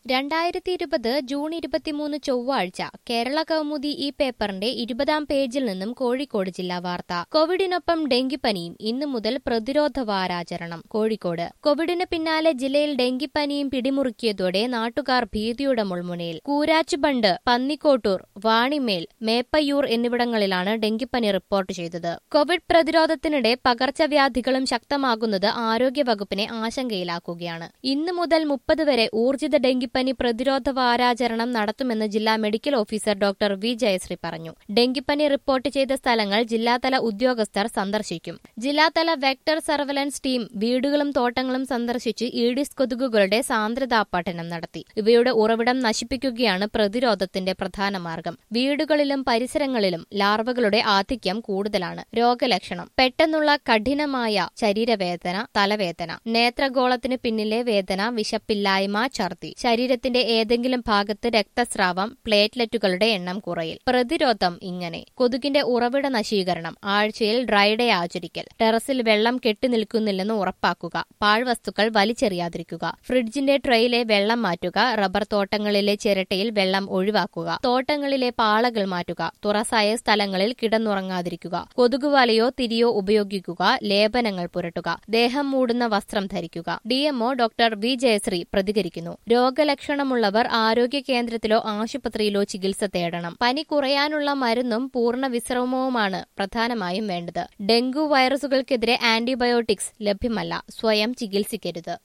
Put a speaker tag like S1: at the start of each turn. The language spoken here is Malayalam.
S1: രണ്ടായിരത്തി ഇരുപത് ജൂൺ ഇരുപത്തിമൂന്ന് ചൊവ്വാഴ്ച കേരള കൗമുദി ഈ പേപ്പറിന്റെ ഇരുപതാം പേജിൽ നിന്നും കോഴിക്കോട് ജില്ലാ വാർത്ത കോവിഡിനൊപ്പം ഡെങ്കിപ്പനിയും ഇന്നു മുതൽ പ്രതിരോധ വാരാചരണം കോഴിക്കോട് കോവിഡിന് പിന്നാലെ ജില്ലയിൽ ഡെങ്കിപ്പനിയും പിടിമുറുക്കിയതോടെ നാട്ടുകാർ ഭീതിയുടെ മുൾമുനയിൽ കൂരാച്ചുബണ്ട് പന്നിക്കോട്ടൂർ വാണിമേൽ മേപ്പയ്യൂർ എന്നിവിടങ്ങളിലാണ് ഡെങ്കിപ്പനി റിപ്പോർട്ട് ചെയ്തത് കോവിഡ് പ്രതിരോധത്തിനിടെ പകർച്ചവ്യാധികളും ശക്തമാകുന്നത് ആരോഗ്യവകുപ്പിനെ ആശങ്കയിലാക്കുകയാണ് ഇന്നു മുതൽ മുപ്പത് വരെ ഊർജിത ഡെങ്കിപ്പനി പ്രതിരോധ വാരാചരണം നടത്തുമെന്ന് ജില്ലാ medical officer doctor V Jayashree പറഞ്ഞു ഡെങ്കിപ്പനി റിപ്പോർട്ട് ചെയ്ത സ്ഥലങ്ങൾ ജില്ലാതല ഉദ്യോഗസ്ഥർ സന്ദർശിക്കും ജില്ലാതല വെക്ടർ സർവലൻസ് ടീം വീടുകളും തോട്ടങ്ങളും സന്ദർശിച്ച് ഈഡിസ് കൊതുകുകളുടെ സാന്ദ്രതാ പഠനം നടത്തി ഇവയുടെ ഉറവിടം നശിപ്പിക്കുകയാണ് പ്രതിരോധത്തിന്റെ പ്രധാന മാർഗം വീടുകളിലും പരിസരങ്ങളിലും ലാർവകളുടെ ആധിക്യം കൂടുതലാണ് രോഗലക്ഷണം പെട്ടെന്നുള്ള കഠിനമായ ശരീരവേദന തലവേദന നേത്രഗോളത്തിന് പിന്നിലെ വേദന വിശപ്പില്ലായ്മ ഛർദി ശരീരത്തിന്റെ ഏതെങ്കിലും ഭാഗത്ത് രക്തസ്രാവം പ്ലേറ്റ്ലെറ്റുകളുടെ എണ്ണം കുറയിൽ പ്രതിരോധം ഇങ്ങനെ കൊതുകിന്റെ ഉറവിട നശീകരണം ആഴ്ചയിൽ ഡ്രൈഡേ ആചരിക്കൽ ടെറസിൽ വെള്ളം കെട്ടിനിൽക്കുന്നില്ലെന്ന് ഉറപ്പാക്കുക പാഴ്വസ്തുക്കൾ വലിച്ചെറിയാതിരിക്കുക ഫ്രിഡ്ജിന്റെ ട്രെയിലെ വെള്ളം മാറ്റുക റബ്ബർ തോട്ടങ്ങളിലെ ചിരട്ടയിൽ വെള്ളം ഒഴിവാക്കുക തോട്ടങ്ങളിലെ പാളകൾ മാറ്റുക തുറസായ സ്ഥലങ്ങളിൽ കിടന്നുറങ്ങാതിരിക്കുക കൊതുകുവലയോ തിരിയോ ഉപയോഗിക്കുക ലേപനങ്ങൾ പുരട്ടുക ദേഹം മൂടുന്ന വസ്ത്രം ധരിക്കുക ഡിഎംഒ ഡോക്ടർ വി ജയശ്രീ പ്രതികരിക്കുന്നു രോഗലക്ഷണമുള്ളവർ ആരോഗ്യ കേന്ദ്രത്തിലോ ആശുപത്രിയിലോ ചികിത്സ തേടണം പനി കുറയാനുള്ള മരുന്നും പൂർണ്ണ വിശ്രമവുമാണ് പ്രധാനമായും വേണ്ടത് ഡെങ്കു വൈറസുകൾക്കെതിരെ ആന്റിബയോട്ടിക്സ് ലഭ്യമല്ല സ്വയം ചികിത്സിക്കരുത്